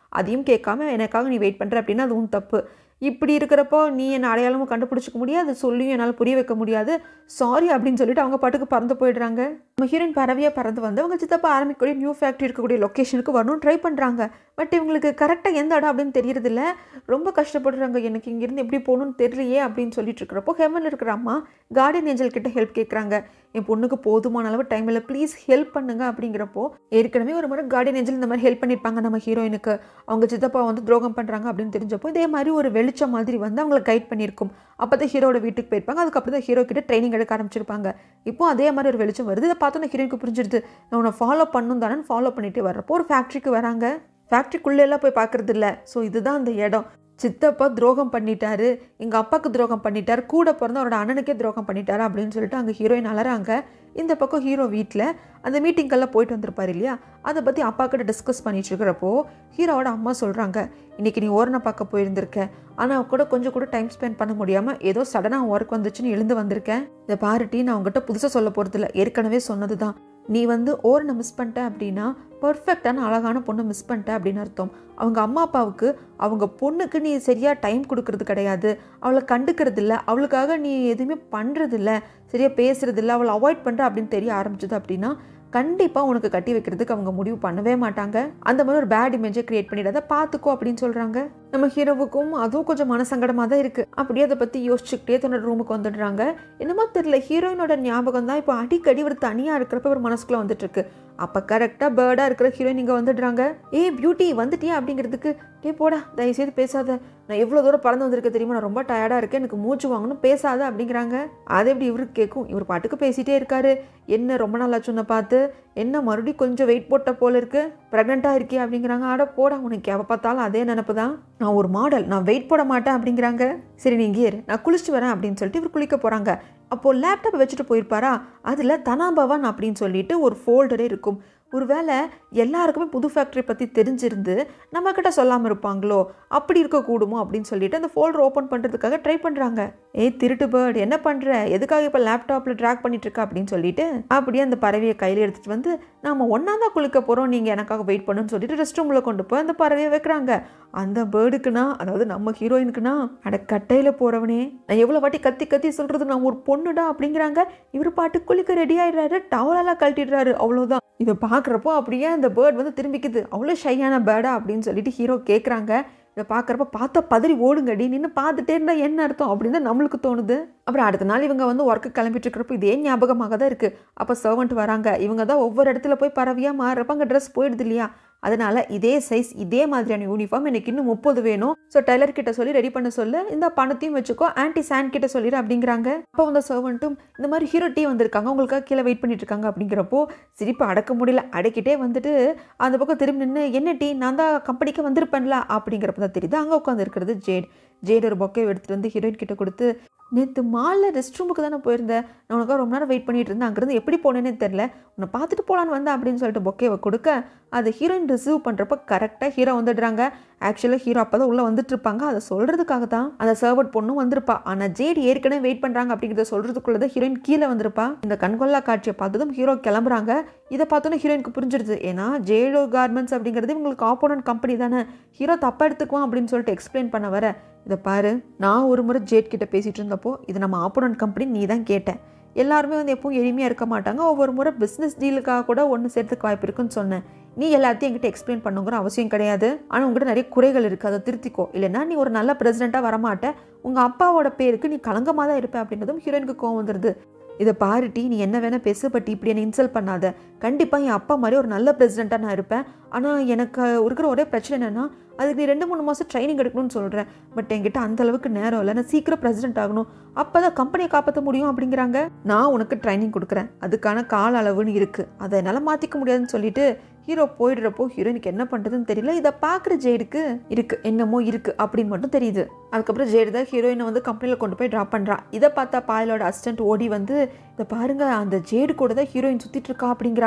அதையும் கேட்காம எனக்காக நீ வெயிட் பண்ணுற அப்படின்னா அதுவும் தப்பு இப்படி இருக்கிறப்போ நீ என்னை அடையாளமும் கண்டுபிடிச்சிக்க முடியாது சொல்லியும் என்னால் புரிய வைக்க முடியாது சாரி அப்படின்னு சொல்லிட்டு அவங்க பாட்டுக்கு பறந்து போயிடுறாங்க நம்ம ஹீரோயின் பறவையாக பறந்து வந்து அவங்க சித்தப்பா ஆரம்பிக்கக்கூடிய நியூ ஃபேக்ட்ரி இருக்கக்கூடிய லொக்கேஷனுக்கு வரணும் ட்ரை பண்ணுறாங்க பட் இவங்களுக்கு கரெக்டாக எந்த இடம் அப்படின்னு தெரியறதில்ல ரொம்ப கஷ்டப்படுறாங்க எனக்கு இங்கேருந்து எப்படி போகணும்னு தெரியலையே அப்படின்னு சொல்லிட்டு இருக்கிறப்போ ஹெவனில் இருக்கிற அம்மா கார்டன் ஏஞ்சல் கிட்ட ஹெல்ப் கேட்குறாங்க என் பொண்ணுக்கு போதுமான அளவு டைம் இல்லை ப்ளீஸ் ஹெல்ப் பண்ணுங்க அப்படிங்கிறப்போ ஏற்கனவே ஒரு முறை கார்டன் ஏஞ்சல் இந்த மாதிரி ஹெல்ப் பண்ணியிருப்பாங்க நம்ம ஹீரோயினுக்கு அவங்க சித்தப்பா வந்து துரோகம் பண்ணுறாங்க அப்படின்னு தெரிஞ்சப்போ இதே மாதிரி ஒரு வெளிச்சம் மாதிரி வந்து அவங்களை கைட் பண்ணியிருக்கும் அப்போ தான் ஹீரோட வீட்டுக்கு போயிருப்பாங்க அதுக்கப்புறம் தான் ஹீரோ கிட்ட ட்ரைனிங் எடுக்க ஆரம்பிச்சிருப்பாங்க இப்போ அதே மாதிரி ஒரு வெளிச்சம் வருது இதை பார்த்தோன்னா ஹீரோயினுக்கு புரிஞ்சிருது நான் உன்னை ஃபாலோ பண்ணும் தானே ஃபாலோ பண்ணிட்டு வர்றப்போ ஒரு ஃபேக்ட்ரிக்கு வராங்க ஃபேக்ட்ரிக்குள்ளே எல்லாம் போய் பார்க்கறது இல்ல ஸோ இதுதான் அந்த இடம் சித்தப்பா துரோகம் பண்ணிட்டாரு எங்கள் அப்பாவுக்கு துரோகம் பண்ணிட்டார் கூட பிறந்த அவரோட அண்ணனுக்கே துரோகம் பண்ணிட்டாரு அப்படின்னு சொல்லிட்டு அங்கே ஹீரோயின் அலறாங்க இந்த பக்கம் ஹீரோ வீட்டில் அந்த மீட்டிங்கெல்லாம் போயிட்டு வந்திருப்பாரு இல்லையா அதை பற்றி அப்பா கிட்ட டிஸ்கஸ் பண்ணிட்டு இருக்கிறப்போ ஹீரோவோட அம்மா சொல்கிறாங்க இன்னைக்கு நீ ஓரணை பார்க்க போயிருந்திருக்க ஆனால் கூட கொஞ்சம் கூட டைம் ஸ்பெண்ட் பண்ண முடியாமல் ஏதோ சடனாக ஒர்க் வந்துச்சுன்னு எழுந்து வந்திருக்கேன் இதை பாருட்டி நான் உங்ககிட்ட புதுசாக சொல்ல போகிறதில்ல ஏற்கனவே சொன்னது தான் நீ வந்து ஓரனை மிஸ் பண்ணிட்ட அப்படின்னா பர்ஃபெக்டான அழகான பொண்ணை மிஸ் பண்ணிட்ட அப்படின்னு அர்த்தம் அவங்க அம்மா அப்பாவுக்கு அவங்க பொண்ணுக்கு நீ சரியாக டைம் கொடுக்கறது கிடையாது அவளை கண்டுக்கிறது இல்லை அவளுக்காக நீ எதுவுமே பண்ணுறதில்ல சரியாக பேசுறதில்ல அவளை அவாய்ட் பண்ணுற அப்படின்னு தெரிய ஆரம்பிச்சது அப்படின்னா கண்டிப்பாக உனக்கு கட்டி வைக்கிறதுக்கு அவங்க முடிவு பண்ணவே மாட்டாங்க அந்த மாதிரி ஒரு பேட் இமேஜை கிரியேட் பண்ணிடாத பார்த்துக்கோ அப்படின்னு சொல்கிறாங்க நம்ம ஹீரோவுக்கும் அதுவும் கொஞ்சம் மனசங்கடமாக தான் இருக்குது அப்படியே அதை பற்றி யோசிச்சுக்கிட்டே தன்னோட ரூமுக்கு வந்துடுறாங்க என்னமோ தெரியல ஹீரோயினோட ஞாபகம் தான் இப்போ அடிக்கடி ஒரு தனியாக இருக்கிறப்ப ஒரு மனசுக்குள்ளே வந்துட்டு இருக்கு அப்போ கரெக்டாக பேர்டாக இருக்கிற ஹீரோயின் இங்கே வந்துடுறாங்க ஏய் பியூட்டி வந்துட்டியா அப்படிங்கிறதுக்கு டே போடா தயவுசெய்து பேசாத நான் எவ்வளோ தூரம் பறந்து வந்திருக்க தெரியுமா நான் ரொம்ப டயர்டாக இருக்கேன் எனக்கு மூச்சு வாங்கணும் பேசாத அப்படிங்கிறாங்க அதை எப்படி இவருக்கு கேட்கும் இவர் பாட்டுக்கு பேசிட்டே இருக்காரு என்ன ரொம்ப நாள் ஆச்சுன்னு பார்த்து என்ன மறுபடியும் கொஞ்சம் வெயிட் போட்ட போல இருக்கு ப்ரெக்னெண்ட்டாக இருக்கே அப்படிங்கிறாங்க ஆட போடா உனக்கு எவ பார்த்தாலும் அதே நினப்பு தான் நான் ஒரு மாடல் நான் வெயிட் போட மாட்டேன் அப்படிங்கிறாங்க சரி நீ இங்கே இரு நான் குளிச்சுட்டு வரேன் அப்படின்னு சொல்லிட்டு இவர் குளிக்க போகிறாங்க அப்போது லேப்டாப் வச்சுட்டு போயிருப்பாரா அதில் தனாபவன் அப்படின்னு சொல்லிட்டு ஒரு ஃபோல்டரே இருக்கும் ஒருவேளை எல்லாருக்குமே புது ஃபேக்ட்ரி பற்றி தெரிஞ்சிருந்து நம்மக்கிட்ட சொல்லாமல் இருப்பாங்களோ அப்படி இருக்கக்கூடுமோ அப்படின்னு சொல்லிட்டு அந்த ஃபோல்டர் ஓப்பன் பண்ணுறதுக்காக ட்ரை பண்ணுறாங்க ஏய் திருட்டு பேர்டு என்ன பண்ணுற எதுக்காக இப்போ லேப்டாப்பில் ட்ராக் பண்ணிட்டு இருக்க அப்படின்னு சொல்லிட்டு அப்படியே அந்த பறவையை கையில் எடுத்துகிட்டு வந்து நாம ஒன்றா தான் குளிக்க போகிறோம் நீங்கள் எனக்காக வெயிட் பண்ணுன்னு சொல்லிட்டு ரெஸ்ட் ரூமில் கொண்டு போய் அந்த பறவையை வைக்கிறாங்க அந்த பேர்டுக்குனா அதாவது நம்ம ஹீரோயினுக்குனா அட கட்டையில் போகிறவனே நான் எவ்வளோ வாட்டி கத்தி கத்தி சொல்கிறது நான் ஒரு பொண்ணுடா அப்படிங்கிறாங்க இவர் பாட்டு குளிக்க ரெடி ஆயிடுறாரு டவலெல்லாம் கழட்டிடுறாரு அவ்வளோதான் இதை பார்க்குறப்போ அப்படியே அந்த பேர்ட் வந்து திரும்பிக்குது அவ்வளோ ஷையான பேர்டா அப்படின்னு சொல்லிட்டு ஹீரோ கேட்குறாங்க இதை பார்க்குறப்ப பார்த்தா பதறி ஓடுங்கடி நின்று பார்த்துட்டே இருந்தால் என்ன அர்த்தம் அப்படின்னு தான் நம்மளுக்கு தோணுது அப்புறம் அடுத்த நாள் இவங்க வந்து ஒர்க்கு கிளம்பிட்டு இருக்கிறப்போ இதே ஞாபகமாக தான் இருக்குது அப்போ சர்வெண்ட் வராங்க இவங்க தான் ஒவ்வொரு இடத்துல போய் பறவையாக மாறுறப்ப அங்கே ட்ரெஸ் போயிடுது இல்லையா அதனால இதே சைஸ் இதே மாதிரியான யூனிஃபார்ம் எனக்கு இன்னும் முப்பது வேணும் ஸோ டெய்லர் கிட்ட சொல்லி ரெடி பண்ண சொல்ல இந்த பணத்தையும் வச்சுக்கோ ஆன்டி சாண்ட் கிட்ட சொல்லிடு அப்படிங்கிறாங்க அப்போ வந்த சர்வெண்ட்டும் இந்த மாதிரி ஹீரோ டீ வந்திருக்காங்க உங்களுக்காக கீழே வெயிட் பண்ணிட்டு இருக்காங்க அப்படிங்கிறப்போ சிரிப்பு அடக்க முடியல அடக்கிட்டே வந்துட்டு அந்த பக்கம் திரும்பி நின்று என்ன டீ நான் தான் கம்பெனிக்கு வந்திருப்பேன்ல அப்படிங்கிறப்ப தான் தெரியுது அங்கே உட்காந்து இருக்கிறது ஜேட் ஜேட் ஒரு பொக்கை எடுத்துகிட்டு வந்து ஹீரோயின் கிட்ட கொடுத்து நேற்று மாலில் ரெஸ்ட் ரூமுக்கு தானே போயிருந்தேன் நான் உனக்காக ரொம்ப நேரம் வெயிட் பண்ணிட்டு இருந்தேன் அங்கேருந்து எப்படி போனேன்னே தெரில உன்னை பார்த்துட்டு போகலான்னு வந்தேன் அப்படின்னு சொல்லிட்டு பொக்கேவை கொடுக்க அது ஹீரோயின் ரிசீவ் பண்ணுறப்ப கரெக்டாக ஹீரோ வந்துடுறாங்க ஆக்சுவலாக ஹீரோ அப்போ தான் உள்ளே வந்துட்டு இருப்பாங்க அதை சொல்கிறதுக்காக தான் அந்த சர்வர்ட் பொண்ணும் வந்திருப்பா ஆனால் ஜேடி ஏற்கனவே வெயிட் பண்ணுறாங்க அப்படிங்கிறத சொல்கிறதுக்குள்ளே தான் ஹீரோயின் கீழே வந்திருப்பா இந்த கண்கொள்ளா காட்சியை பார்த்ததும் ஹீரோ கிளம்புறாங்க இதை பார்த்தோன்னே ஹீரோயினுக்கு புரிஞ்சிருது ஏன்னா ஜேடோ கார்மெண்ட்ஸ் அப்படிங்கிறது இவங்களுக்கு ஆப்போனன்ட் கம்பெனி தானே ஹீரோ தப்பாக எடுத்துக்குவான் அப்படின்னு சொல்லிட்டு எக்ஸ்பிளைன் பண்ண வர இதை பாரு நான் ஒரு முறை ஜேட் கிட்ட பேசிகிட்டு இருந்தப்போ இது நம்ம ஆப்போனன்ட் கம்பெனி நீ தான் கேட்டேன் எல்லாருமே வந்து எப்பவும் எளிமையாக இருக்க மாட்டாங்க ஒவ்வொரு முறை பிஸ்னஸ் டீலுக்காக கூட ஒன்று சேர்த்துக்கு வாய்ப்பு இருக்குன்னு சொன்னேன் நீ எல்லாத்தையும் என்கிட்ட எக்ஸ்பிளைன் பண்ணுங்கிற அவசியம் கிடையாது ஆனால் உங்ககிட்ட நிறைய குறைகள் இருக்குது அதை திருத்திக்கோ இல்லைன்னா நீ ஒரு நல்ல பிரசிடெண்ட்டாக வரமாட்ட உங்கள் அப்பாவோட பேருக்கு நீ கலங்கமாக தான் இருப்ப அப்படின்றதும் ஹீரோயினுக்கு கோவம் வந்துடுது இதை பாருட்டி நீ என்ன வேணால் பேசு பட் இப்படி என்னை இன்சல்ட் பண்ணாத கண்டிப்பாக என் அப்பா மாதிரி ஒரு நல்ல பிரசிடெண்ட்டாக நான் இருப்பேன் ஆனால் எனக்கு இருக்கிற ஒரே பிரச்சனை என்னென்னா அதுக்கு நீ ரெண்டு மூணு மாதம் ட்ரைனிங் எடுக்கணும்னு சொல்கிறேன் பட் என்கிட்ட அந்த அளவுக்கு நேரம் இல்லை நான் சீக்கிரம் பிரசிடென்ட் ஆகணும் அப்போ தான் கம்பெனியை காப்பாற்ற முடியும் அப்படிங்கிறாங்க நான் உனக்கு ட்ரைனிங் கொடுக்குறேன் அதுக்கான கால அளவுன்னு இருக்குது அதை என்னால் மாற்றிக்க முடியாதுன்னு சொல்லிட்டு ஹீரோ போயிடுறப்போ ஹீரோயினுக்கு என்ன பண்ணுறதுன்னு தெரியல இதை பார்க்குற ஜெய்டுக்கு இருக்கு என்னமோ இருக்கு அப்படின்னு மட்டும் தெரியுது அதுக்கப்புறம் ஜெய்டு தான் ஹீரோயினை வந்து கம்பெனியில் கொண்டு போய் ட்ராப் பண்ணுறான் இதை பார்த்தா பாயலோட அசிஸ்டன்ட் ஓடி வந்து இதை பாருங்க அந்த ஜேடு கூட தான் ஹீரோயின் சுற்றிட்டு இருக்கா அப்படிங்கிறாங்க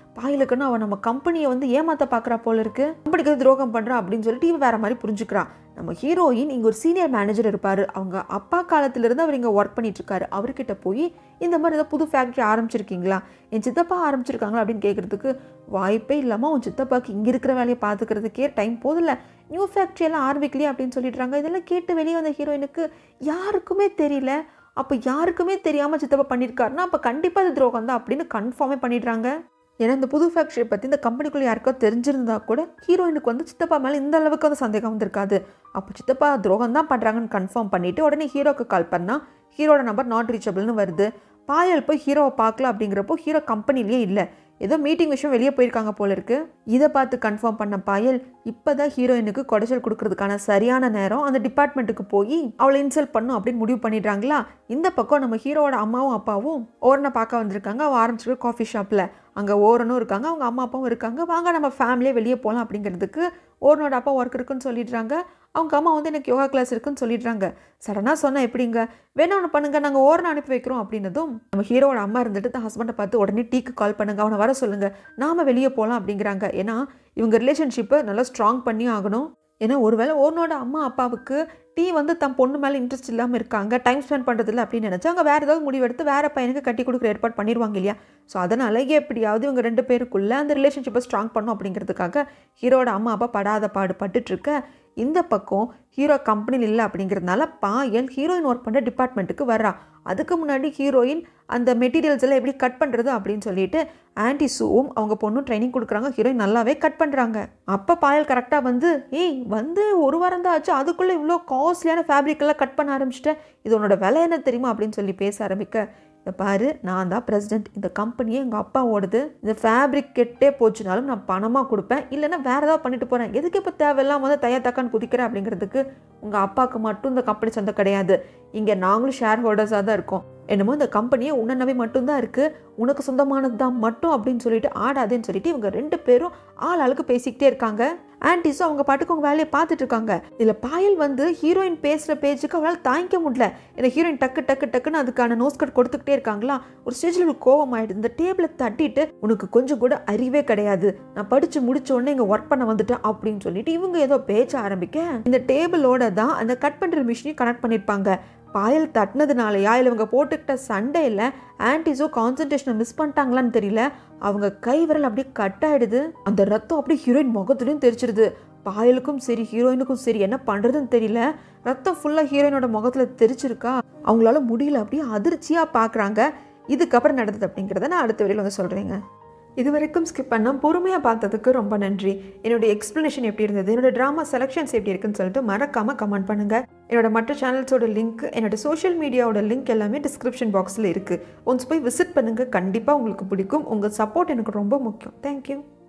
பாயலுக்குன்னு அவன் நம்ம கம்பெனியை வந்து ஏமாத்த பார்க்குறா போல இருக்கு கம்பெனிக்கு வந்து துரோகம் பண்ணுறா அப்படின்னு சொல்லிட்டு இவன் வேற மாதிரி புரிஞ்சுக்கிறான் நம்ம ஹீரோயின் இங்கே ஒரு சீனியர் மேனேஜர் இருப்பார் அவங்க அப்பா காலத்திலிருந்து அவர் இங்கே ஒர்க் பண்ணிட்டு இருக்காரு அவர்கிட்ட போய் இந்த மாதிரி ஏதோ புது ஃபேக்ட்ரி ஆரம்பிச்சிருக்கீங்களா என் சித்தப்பா ஆரம்பிச்சிருக்காங்களா அப்படின்னு கேட்குறதுக்கு வாய்ப்பே இல்லாமல் உன் சித்தப்பாக்கு இங்கே இருக்கிற வேலையை பார்த்துக்கிறதுக்கே டைம் போதில்ல நியூ ஃபேக்ட்ரி எல்லாம் ஆரம்பிக்கலையே அப்படின்னு சொல்லிடுறாங்க இதெல்லாம் கேட்டு வெளியே வந்த ஹீரோயினுக்கு யாருக்குமே தெரியல அப்போ யாருக்குமே தெரியாமல் சித்தப்பா பண்ணியிருக்காருன்னா அப்போ கண்டிப்பாக அது துரோகம் தான் அப்படின்னு கன்ஃபார்மே பண்ணிடுறாங்க ஏன்னா இந்த புது ஃபேக்ட்ரியை பற்றி இந்த கம்பெனிக்குள்ளே யாருக்கோ தெரிஞ்சிருந்தா கூட ஹீரோயினுக்கு வந்து சித்தப்பா மேலே இந்த அளவுக்கு வந்து சந்தேகம் வந்திருக்காது அப்போ சித்தப்பா துரோகம் தான் பண்ணுறாங்கன்னு கன்ஃபார்ம் பண்ணிவிட்டு உடனே ஹீரோக்கு கால் பண்ணால் ஹீரோட நம்பர் நாட் ரீச்சபிள்னு வருது பாயல் போய் ஹீரோவை பார்க்கல அப்படிங்கிறப்போ ஹீரோ கம்பெனிலேயே இல்லை ஏதோ மீட்டிங் விஷயம் வெளியே போயிருக்காங்க போல இருக்கு இதை பார்த்து கன்ஃபார்ம் பண்ண பாயல் இப்போதான் ஹீரோயினுக்கு குடைச்சல் கொடுக்கறதுக்கான சரியான நேரம் அந்த டிபார்ட்மெண்ட்டுக்கு போய் அவளை இன்சல்ட் பண்ணும் அப்படின்னு முடிவு பண்ணிடுறாங்களா இந்த பக்கம் நம்ம ஹீரோவோட அம்மாவும் அப்பாவும் ஓரனை பார்க்க வந்திருக்காங்க அவள் ஆரம்பிச்சிருக்க காஃபி ஷாப்பில் அங்கே ஓரனும் இருக்காங்க அவங்க அம்மா அப்பாவும் இருக்காங்க வாங்க நம்ம ஃபேமிலியே வெளியே போகலாம் அப்படிங்கிறதுக்கு ஓரனோட அப்பா ஒர்க் இருக்குன்னு சொல்லிடுறாங்க அவங்க அம்மா வந்து எனக்கு யோகா கிளாஸ் இருக்குன்னு சொல்லிடுறாங்க சடனாக சொன்னால் எப்படிங்க வேணும் ஒன்று பண்ணுங்க நாங்கள் ஓரனை அனுப்பி வைக்கிறோம் அப்படின்னதும் நம்ம ஹீரோவோட அம்மா இருந்துட்டு தான் ஹஸ்பண்டை பார்த்து உடனே டீக்கு கால் பண்ணுங்க அவனை வர சொல்லுங்க நாம வெளியே போகலாம் அப்படிங்கிறாங்க ஏன்னா இவங்க ரிலேஷன்ஷிப்பை நல்லா ஸ்ட்ராங் பண்ணி ஆகணும் ஏன்னா ஒருவேளை ஓர்னோட அம்மா அப்பாவுக்கு டீ வந்து தன் பொண்ணு மேலே இன்ட்ரெஸ்ட் இல்லாமல் இருக்காங்க டைம் ஸ்பெண்ட் பண்ணுறதில்ல அப்படின்னு நினச்சா அவங்க வேறு ஏதாவது முடிவெடுத்து வேறு பையனுக்கு கட்டி கொடுக்குற ஏற்பாடு பண்ணிடுவாங்க இல்லையா ஸோ அதனால் எப்படியாவது இவங்க ரெண்டு பேருக்குள்ளே அந்த ரிலேஷன்ஷிப்பை ஸ்ட்ராங் பண்ணும் அப்படிங்கிறதுக்காக ஹீரோட அம்மா அப்பா படாத பாடு பட்டுட்டு இருக்க இந்த பக்கம் ஹீரோ கம்பெனியில் இல்லை அப்படிங்கிறதுனால பாயல் ஹீரோயின் ஒர்க் பண்ணுற டிபார்ட்மெண்ட்டுக்கு வர்றா அதுக்கு முன்னாடி ஹீரோயின் அந்த மெட்டீரியல்ஸ் எல்லாம் எப்படி கட் பண்ணுறது அப்படின்னு சொல்லிட்டு ஆன்டி சூவும் அவங்க பொண்ணும் ட்ரைனிங் கொடுக்குறாங்க ஹீரோயின் நல்லாவே கட் பண்ணுறாங்க அப்போ பாயல் கரெக்டாக வந்து ஏய் வந்து ஒரு வாரம் தான் ஆச்சு அதுக்குள்ளே இவ்வளோ காஸ்ட்லியான ஃபேப்ரிக் எல்லாம் கட் பண்ண ஆரம்பிச்சிட்டேன் இது உன்னோட விலை என்ன தெரியுமா அப்படின்னு சொல்லி பேச ஆரம்பிக்க இதை பாரு நான் தான் பிரசிடென்ட் இந்த கம்பெனியே எங்கள் அப்பா ஓடுது இந்த ஃபேப்ரிக் கெட்டே போச்சுனாலும் நான் பணமாக கொடுப்பேன் இல்லைன்னா வேறு ஏதாவது பண்ணிட்டு போகிறேன் எதுக்கு இப்போ தேவையில்லாம் வந்து தையா தக்கான்னு குதிக்கிறேன் அப்படிங்கிறதுக்கு உங்கள் அப்பாவுக்கு மட்டும் இந்த கம்பெனி சொந்தம் கிடையாது இங்கே நாங்களும் ஷேர் ஹோல்டர்ஸாக தான் இருக்கோம் என்னமோ இந்த கம்பெனியே உன்னனவே மட்டும்தான் இருக்குது உனக்கு சொந்தமானது தான் மட்டும் அப்படின்னு சொல்லிட்டு ஆடாதேன்னு சொல்லிட்டு இவங்க ரெண்டு பேரும் ஆள் ஆளுக்கு பேசிக்கிட்டே இருக்காங்க ஆன்டிஸும் அவங்க பாட்டுக்கு அவங்க வேலையை பார்த்துட்டு இருக்காங்க இதில் பாயல் வந்து ஹீரோயின் பேசுகிற பேஜுக்கு அவளால் தாங்கிக்க முடியல ஏன்னா ஹீரோயின் டக்கு டக்கு டக்குன்னு அதுக்கான நோஸ் கட் கொடுத்துக்கிட்டே இருக்காங்களா ஒரு ஸ்டேஜில் ஒரு கோவம் ஆயிடுது இந்த டேபிளை தட்டிட்டு உனக்கு கொஞ்சம் கூட அறிவே கிடையாது நான் படித்து முடிச்ச உடனே இங்கே ஒர்க் பண்ண வந்துட்டேன் அப்படின்னு சொல்லிட்டு இவங்க ஏதோ பேச்ச ஆரம்பிக்க இந்த டேபிளோட தான் அந்த கட் பண்ணுற மிஷினையும் கனெக்ட் பண்ணியிருப்பாங்க பாயல் தட்டினதுனாலயா இல்லை இவங்க போட்டுக்கிட்ட சண்டையில் ஆன்டிஸோ கான்சன்ட்ரேஷனை மிஸ் பண்ணிட்டாங்களான்னு தெரியல அவங்க கை விரல் அப்படியே கட் ஆயிடுது அந்த ரத்தம் அப்படியே ஹீரோயின் முகத்துலையும் தெரிச்சிருது பாயலுக்கும் சரி ஹீரோயினுக்கும் சரி என்ன பண்ணுறதுன்னு தெரியல ரத்தம் ஃபுல்லாக ஹீரோயினோட முகத்தில் தெரிச்சிருக்கா அவங்களால முடியல அப்படியே அதிர்ச்சியாக பார்க்குறாங்க இதுக்கப்புறம் நடந்தது அப்படிங்கிறத நான் அடுத்த வெளியில் வந்து சொல்கிறேங்க இது வரைக்கும் ஸ்கிப் பண்ண பொறுமையாக பார்த்ததுக்கு ரொம்ப நன்றி என்னோட எக்ஸ்ப்ளனேஷன் எப்படி இருந்தது என்னோட ட்ராமா செலெக்ஷன்ஸ் எப்படி இருக்குன்னு சொல்லிட்டு மறக்காமல் கமெண்ட் பண்ணுங்கள் என்னோட மற்ற சேனல்ஸோட லிங்க் என்னோட சோஷியல் மீடியாவோட லிங்க் எல்லாமே டிஸ்கிரிப்ஷன் பாக்ஸில் இருக்குது ஒன்ஸ் போய் விசிட் பண்ணுங்கள் கண்டிப்பாக உங்களுக்கு பிடிக்கும் உங்கள் சப்போர்ட் எனக்கு ரொம்ப முக்கியம் தேங்க்யூ